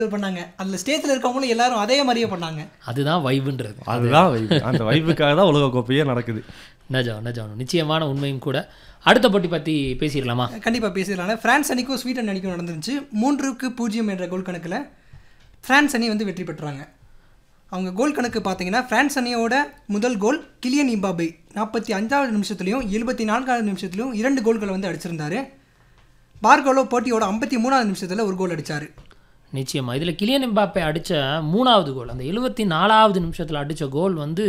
பண்ணாங்க அதில் ஸ்டேஜில் இருக்கவங்களும் எல்லாரும் அதே மாதிரியே பண்ணாங்க அதுதான் வைவுன்றது அதுதான் வைப்பு அந்த வைப்புக்காக தான் உலக கோப்பையே நடக்குது நஜம் நஜம் நிச்சயமான உண்மையும் கூட அடுத்த போட்டி பற்றி பேசிடலாமா கண்டிப்பாக பேசிடலாம் ஃப்ரான்ஸ் அணிக்கும் ஸ்வீடன் அணிக்கும் நடந்துருந்துச்சு மூன்றுக்கு பூஜ்ஜியம் என்ற கோல் கணக்கில் ஃப்ரான்ஸ் அணி வந்து வெற்றி பெற்றாங்க அவங்க கோல் கணக்கு பார்த்தீங்கன்னா ஃப்ரான்ஸ் அணியோட முதல் கோல் கிலியன் இம்பாபே நாற்பத்தி அஞ்சாவது நிமிஷத்துலையும் எழுபத்தி நான்காவது நிமிஷத்துலையும் இரண்டு கோல்களை வந்து அடிச்சிருந்தாரு பார்கோலோ போட்டியோட ஐம்பத்தி மூணாவது நிமிஷத்தில் ஒரு கோல் அடிச்சாரு நிச்சயமா இதில் கிலியன் எம்பாப்பே அடித்த மூணாவது கோல் அந்த எழுபத்தி நாலாவது நிமிஷத்தில் அடித்த கோல் வந்து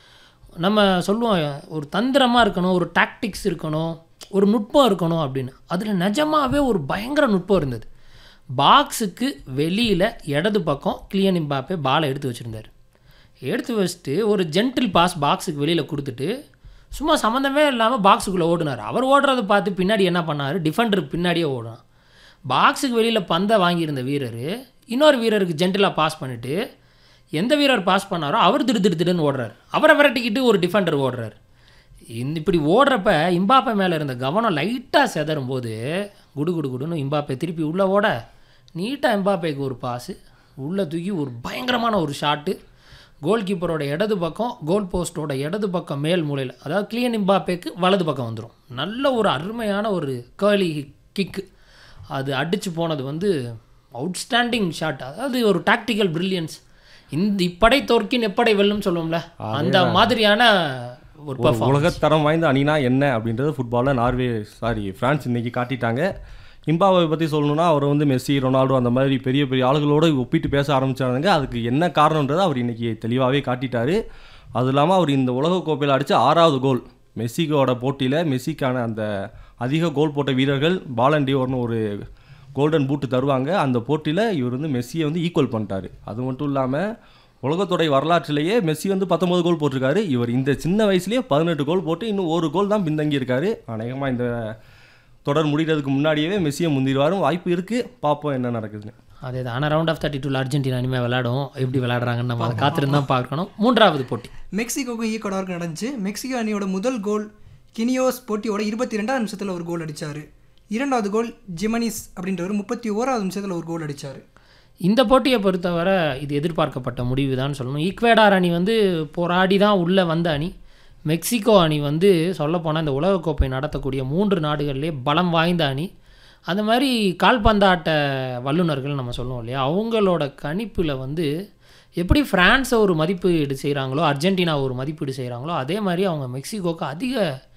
நம்ம சொல்லுவோம் ஒரு தந்திரமாக இருக்கணும் ஒரு டாக்டிக்ஸ் இருக்கணும் ஒரு நுட்பம் இருக்கணும் அப்படின்னு அதில் நிஜமாவே ஒரு பயங்கர நுட்பம் இருந்தது பாக்ஸுக்கு வெளியில் இடது பக்கம் கிலியன் எம்பாப்பே பாலை எடுத்து வச்சுருந்தார் எடுத்து வச்சுட்டு ஒரு ஜென்டில் பாஸ் பாக்ஸுக்கு வெளியில் கொடுத்துட்டு சும்மா சம்மந்தமே இல்லாமல் பாக்ஸுக்குள்ளே ஓடினார் அவர் ஓடுறதை பார்த்து பின்னாடி என்ன பண்ணார் டிஃபெண்டருக்கு பின்னாடியே ஓடினார் பாக்ஸுக்கு வெளியில் பந்தை வாங்கியிருந்த வீரர் இன்னொரு வீரருக்கு ஜென்டிலாக பாஸ் பண்ணிவிட்டு எந்த வீரர் பாஸ் பண்ணாரோ அவர் திடு திடு திடுன்னு ஓடுறாரு அவரை விரட்டிக்கிட்டு ஒரு டிஃபெண்டர் ஓடுறாரு இந்த இப்படி ஓடுறப்ப இம்பாப்பே மேலே இருந்த கவனம் லைட்டாக செதறும் போது குடு குடு குடுன்னு இம்பாப்பே திருப்பி உள்ளே ஓட நீட்டாக எம்பாப்பேக்கு ஒரு பாஸு உள்ளே தூக்கி ஒரு பயங்கரமான ஒரு ஷாட்டு கோல் கீப்பரோட இடது பக்கம் கோல் போஸ்ட்டோட இடது பக்கம் மேல் மூலையில் அதாவது கிளியன் இம்பாப்பேக்கு வலது பக்கம் வந்துடும் நல்ல ஒரு அருமையான ஒரு கேர்லி கிக்கு அது அடித்து போனது வந்து அவுட்ஸ்டாண்டிங் ஷாட் அதாவது ஒரு டாக்டிக்கல் பிரில்லியன்ஸ் இந்த இப்படை தோற்கின் எப்படை வெல்லும் சொல்லுவோம்ல அந்த மாதிரியான ஒரு ஒரு உலகத்தரம் வாய்ந்த அணினா என்ன அப்படின்றது ஃபுட்பாலில் நார்வே சாரி ஃப்ரான்ஸ் இன்னைக்கு காட்டிட்டாங்க இம்பாவை பற்றி சொல்லணும்னா அவர் வந்து மெஸ்ஸி ரொனால்டோ அந்த மாதிரி பெரிய பெரிய ஆளுகளோட ஒப்பிட்டு பேச ஆரம்பிச்சாங்க அதுக்கு என்ன காரணன்றதை அவர் இன்னைக்கு தெளிவாகவே காட்டிட்டாரு அது இல்லாமல் அவர் இந்த உலகக்கோப்பையில் அடித்த ஆறாவது கோல் மெஸ்ஸிக்கோட போட்டியில் மெஸ்ஸிக்கான அந்த அதிக கோல் போட்ட வீரர்கள் பாலண்டியோர்னு ஒரு கோல்டன் பூட்டு தருவாங்க அந்த போட்டியில் இவர் வந்து மெஸ்ஸியை வந்து ஈக்குவல் பண்ணிட்டாரு அது மட்டும் இல்லாமல் உலகத்தோடைய வரலாற்றிலேயே மெஸ்ஸி வந்து பத்தொன்பது கோல் போட்டிருக்காரு இவர் இந்த சின்ன வயசுலேயே பதினெட்டு கோல் போட்டு இன்னும் ஒரு கோல் தான் பின்தங்கி இருக்காரு அநேகமாக இந்த தொடர் முடிகிறதுக்கு முன்னாடியே மெஸ்ஸியை முந்திடுவாரும் வாய்ப்பு இருக்குது பார்ப்போம் என்ன நடக்குதுன்னு அதே தான் ஆனால் ரவுண்ட் ஆஃப் தேர்ட்டி டூவில் அர்ஜென்டினா இனிமேல் விளையாடும் எப்படி விளையாடுறாங்கன்னு நம்ம அதை காத்திருந்து தான் பார்க்கணும் மூன்றாவது போட்டி மெக்சிகோக்கும் ஈக்குவடாருக்கு நடந்துச்சு மெக்சிகோ அணியோட முதல் கோல் கினியோஸ் போட்டியோட இருபத்தி ரெண்டாவது நிமிஷத்தில் ஒரு கோல் அடிச்சாரு இரண்டாவது கோல் ஜிமனிஸ் அப்படின்றவர் முப்பத்தி ஓராவது நிமிஷத்தில் ஒரு கோல் அடிச்சாரு இந்த போட்டியை பொறுத்தவரை இது எதிர்பார்க்கப்பட்ட முடிவு தான் சொல்லணும் ஈக்வேடார் அணி வந்து போராடி தான் உள்ளே வந்த அணி மெக்சிகோ அணி வந்து சொல்லப்போனால் இந்த உலகக்கோப்பை நடத்தக்கூடிய மூன்று நாடுகள்லேயே பலம் வாய்ந்த அணி அந்த மாதிரி கால்பந்தாட்ட வல்லுநர்கள் நம்ம சொல்லுவோம் இல்லையா அவங்களோட கணிப்பில் வந்து எப்படி ஃப்ரான்ஸை ஒரு மதிப்பீடு செய்கிறாங்களோ அர்ஜென்டினா ஒரு மதிப்பீடு செய்கிறாங்களோ அதே மாதிரி அவங்க மெக்சிகோக்கு அதிக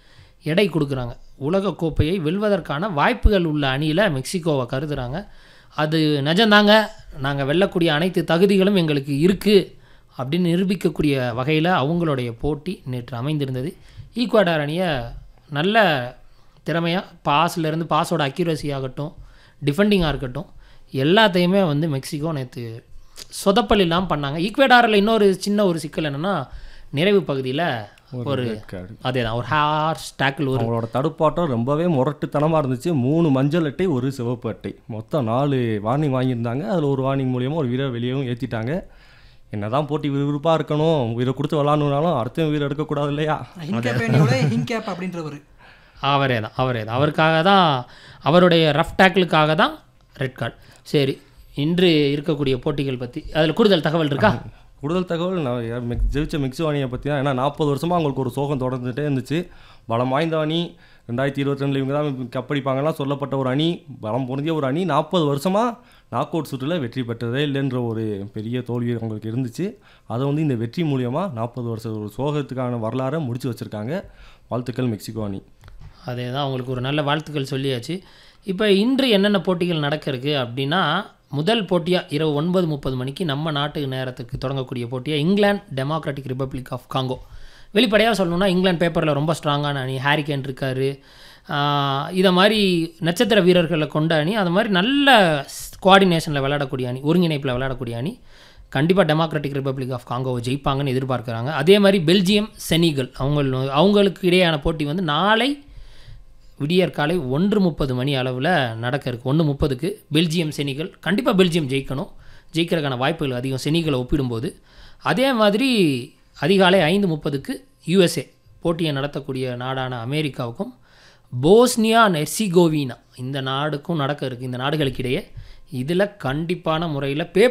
எடை கொடுக்குறாங்க உலகக்கோப்பையை வெல்வதற்கான வாய்ப்புகள் உள்ள அணியில் மெக்சிகோவை கருதுகிறாங்க அது நிஜம்தாங்க நாங்கள் வெல்லக்கூடிய அனைத்து தகுதிகளும் எங்களுக்கு இருக்குது அப்படின்னு நிரூபிக்கக்கூடிய வகையில் அவங்களுடைய போட்டி நேற்று அமைந்திருந்தது ஈக்குவடார் அணியை நல்ல திறமையாக பாஸ்லேருந்து பாஸோட அக்யூரசி ஆகட்டும் டிஃபெண்டிங்காக இருக்கட்டும் எல்லாத்தையுமே வந்து மெக்சிகோ நேற்று சொதப்பல் இல்லாமல் பண்ணாங்க ஈக்குவேடாரில் இன்னொரு சின்ன ஒரு சிக்கல் என்னென்னா நிறைவு பகுதியில் ஒரு card. அதே தான் ஒரு ஹார்ஸ் டேக்கிள் ஒரு அவங்களோட தடுப்பாட்டம் ரொம்பவே முரட்டுத்தனமாக இருந்துச்சு மூணு மஞ்சள் அட்டை ஒரு சிவப்பு அட்டை மொத்தம் நாலு வார்னிங் வாங்கியிருந்தாங்க அதில் ஒரு வார்னிங் மூலியமாக ஒரு வீரர் வெளியவும் ஏற்றிட்டாங்க என்னதான் போட்டி விறுவிறுப்பாக இருக்கணும் உயிரை கொடுத்து விளாட்ணுனாலும் அடுத்த உயிரை எடுக்கக்கூடாது இல்லையா ஹின்கேப் அணியோட ஹின்கேப் அப்படின்றவர் அவரே தான் அவரே தான் அவருக்காக தான் அவருடைய ரஃப் டேக்கிளுக்காக தான் ரெட் கார்டு சரி இன்று இருக்கக்கூடிய போட்டிகள் பற்றி அதில் கூடுதல் தகவல் இருக்கா கூடுதல் தகவல் நான் யா- மெக்- ஜெயிச்ச மெக்சிகோ அணியை பற்றி தான் ஏன்னா நாற்பது வருஷமாக அவங்களுக்கு ஒரு சோகம் தொடர்ந்துட்டே இருந்துச்சு பலம் வாய்ந்த அணி ரெண்டாயிரத்தி இருபத்தி ரெண்டில் இவங்க தான் கப்படிப்பாங்கலாம் சொல்லப்பட்ட ஒரு அணி பலம் பொருந்திய ஒரு அணி நாற்பது வருஷமாக நாக் அவுட் சுற்றில் வெற்றி பெற்றதே இல்லைன்ற ஒரு பெரிய தோல்வி அவங்களுக்கு இருந்துச்சு அதை வந்து இந்த வெற்றி மூலியமாக நாற்பது வருஷம் ஒரு சோகத்துக்கான வரலாறை முடிச்சு வச்சுருக்காங்க வாழ்த்துக்கள் மெக்சிகோ அணி அதே தான் அவங்களுக்கு ஒரு நல்ல வாழ்த்துக்கள் சொல்லியாச்சு இப்போ இன்று என்னென்ன போட்டிகள் நடக்க இருக்கு அப்படின்னா முதல் போட்டியாக இரவு ஒன்பது முப்பது மணிக்கு நம்ம நாட்டு நேரத்துக்கு தொடங்கக்கூடிய போட்டியாக இங்கிலாந்து டெமோக்ராட்டிக் ரிப்பப்ளிக் ஆஃப் காங்கோ வெளிப்படையாக சொல்லணும்னா இங்கிலாந்து பேப்பரில் ரொம்ப ஸ்ட்ராங்கான அணி ஹாரிகேன் இருக்கார் இதை மாதிரி நட்சத்திர வீரர்களை கொண்ட அணி அது மாதிரி நல்ல கோஆர்டினேஷனில் விளையாடக்கூடிய அணி ஒருங்கிணைப்பில் விளையாடக்கூடிய அணி கண்டிப்பாக டெமோக்ராட்டிக் ரிப்பப்ளிக் ஆஃப் காங்கோவை ஜெயிப்பாங்கன்னு எதிர்பார்க்குறாங்க அதே மாதிரி பெல்ஜியம் செனிகல் அவங்க அவங்களுக்கு இடையேயான போட்டி வந்து நாளை விடியற் காலை ஒன்று முப்பது மணி அளவில் நடக்க இருக்கு ஒன்று முப்பதுக்கு பெல்ஜியம் செனிகள் கண்டிப்பாக பெல்ஜியம் ஜெயிக்கணும் ஜெயிக்கிறதுக்கான வாய்ப்புகள் அதிகம் செனிகளை ஒப்பிடும்போது அதே மாதிரி அதிகாலை ஐந்து முப்பதுக்கு யூஎஸ்ஏ போட்டியை நடத்தக்கூடிய நாடான அமெரிக்காவுக்கும் போஸ்னியா நெர்சிகோவினா இந்த நாடுக்கும் நடக்க இருக்குது இந்த நாடுகளுக்கு இடையே இதில் கண்டிப்பான முறையில் பே